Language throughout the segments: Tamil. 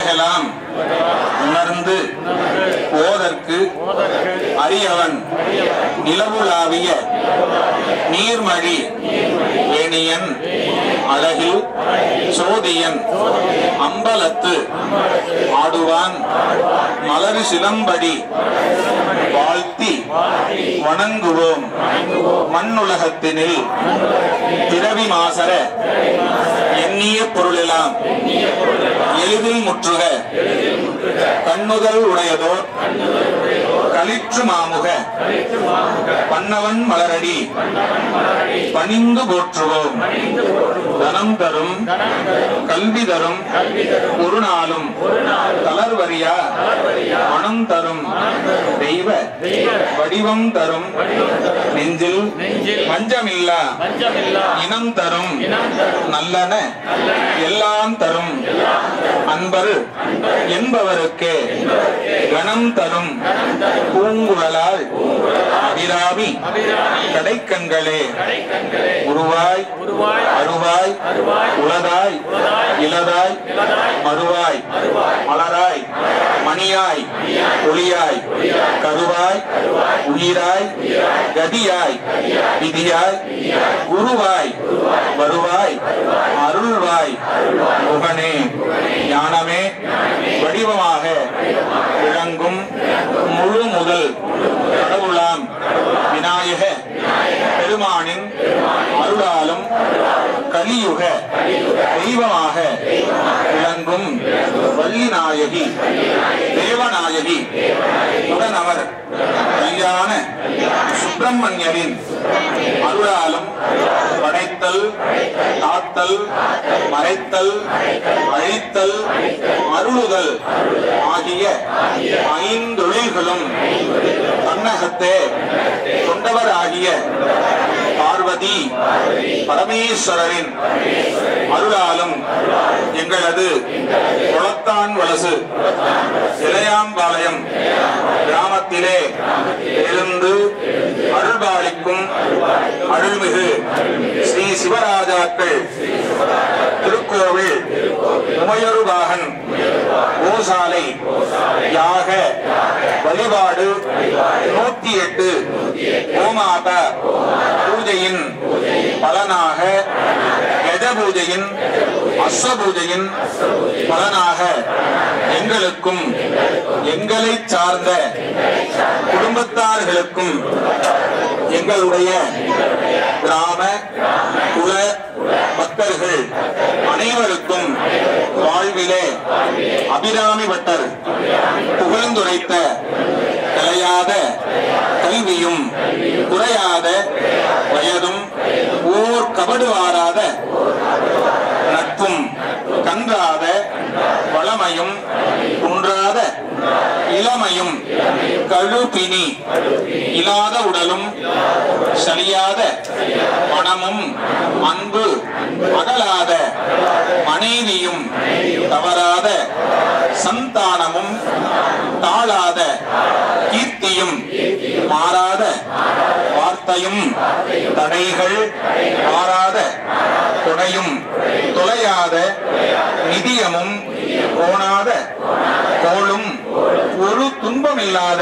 உலகெல்லாம் உணர்ந்து ஓதற்கு அரியவன் நிலவுலாவிய நீர்மழி வேணியன் அழகில் சோதியன் அம்பலத்து ஆடுவான் மலரு சிலம்படி வாழ்த்தி வணங்குவோம் மண்ணுலகத்தினில் பிறவி மாசர எண்ணிய பொருளெல்லாம் எளிதில் முற்றுக கண்ணுதல் உடையதோர் களிற்று மாமுக பன்னவன் மலரடி பணிந்து போற்றுவோம் தனம் தரும் கல்வி தரும் ஒரு நாளும் தளர்வரியா மனம் தரும் தெய்வ வடிவம் தரும் நெஞ்சில் வஞ்சமில்லா இனம் தரும் நல்லன எல்லாம் தரும் அன்பர் என்பவருக்கு கணம் தரும் பூங்குழலால் அபிராமி கடைக்கண்களே உருவாய் அருவாய் உளதாய் இளதாய் மறுவாய் மலராய் மணியாய் ஒளியாய் கருவாய் உயிராய் கதியாய் விதியாய் குருவாய் வருவாய் அருள்வாய் முகனே ஞானமே வடிவமாக விளங்கும் முழு முதல் கடவுளாம் விநாயக பெருமானின் அருளாலும் கலியுக தெய்வமாக விளங்கும் வள்ளிநாயகி தேவநாயகி உடனவர் கல்யாண சுப்பிரமணியரின் அருளாலும் படைத்தல் காத்தல் மறைத்தல் அழித்தல் அருளுதல் ஆகிய ஐந்தொழில்களும் தன்னகத்தே கொண்டவராகிய பார்வதி பரமேஸ்வரரின் அருளாலும் எங்களது குளத்தான் வலசு இளையாம்பாளையம் கிராமத்திலே இருந்து அருள்பாலிக்கும் அருள்மிகு ஸ்ரீ சிவராஜாக்கள் திருக்கோவில் உமையொருபாகன் கோசாலை யாக வழிபாடு நூத்தி எட்டு கோமாதா பூஜையின் பலனாக கஜ பூஜையின் அஸ்வ பூஜையின் பலனாக எங்களுக்கும் எங்களை சார்ந்த குடும்பத்தார்களுக்கும் எங்களுடைய கிராம குல பக்தர்கள் அனைவருக்கும் வாழ்விலே அபிராமி பட்டர் புகழ்ந்துரைத்த கலையாத கல்வியும் குறையாத வயதும் ஓர் கபடு வாராத நட்பும் கன்றாத வளமையும் குன்றாத இளமையும் கழுபினி இல்லாத உடலும் சலியாத மனமும் அன்பு அகலாத மனைவியும் தவறாத சந்தானமும் தாழாத கீர்த்தியும் மாறாத வார்த்தையும் தடைகள் மாறாத கொடையும் தொலையாத நிதியமும் கோணாத கோளும் ஒரு துன்பமில்லாத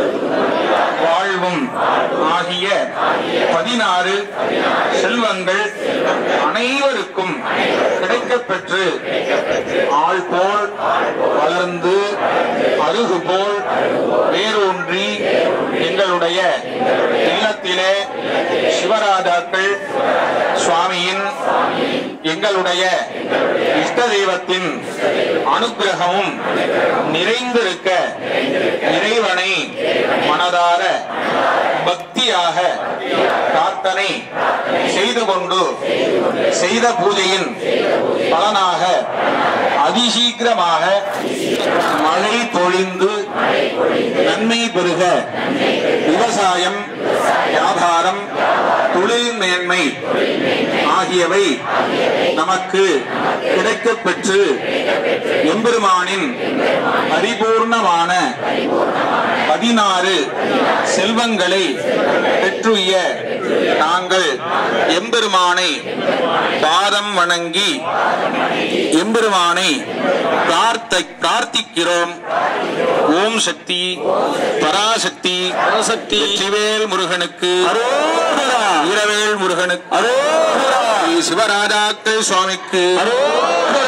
வாழ்வும் ஆகிய பதினாறு செல்வங்கள் அனைவருக்கும் கிடைக்கப் பெற்று ஆள் போல் வளர்ந்து அருகு போல் வேரூன்றி எங்களுடைய இல்லத்திலே சிவராஜாக்கள் சுவாமியின் எங்களுடைய இஷ்ட தெய்வத்தின் அனுக்கிரகமும் நிறைந்திருக்க இறைவனை மனதார பக்தியாக பிரார்த்தனை செய்து கொண்டு செய்த பூஜையின் பலனாக அதிசீக்கிரமாக மழை பொழிந்து நன்மை பெருக விவசாயம் வியாபாரம் தொழில் மேன்மை ஆகியவை நமக்கு கிடைக்கப் பெற்று எம்பெருமானின் பரிபூர்ணமான பதினாறு செல்வங்களை பெற்றுய நாங்கள் எம்பெருமானை பாதம் வணங்கி எம்பெருமானை பிரார்த்த பிரார்த்திக்கிறோம் ஓம் சக்தி பராசக்தி பராசக்தி. சிவேல் முருகனுக்கு அரோகரா. வீரவேல் முருகனுக்கு அரோகரா. ஸ்ரீ சிவராஜாக்கள் சுவாமிக்கு அரோகரா.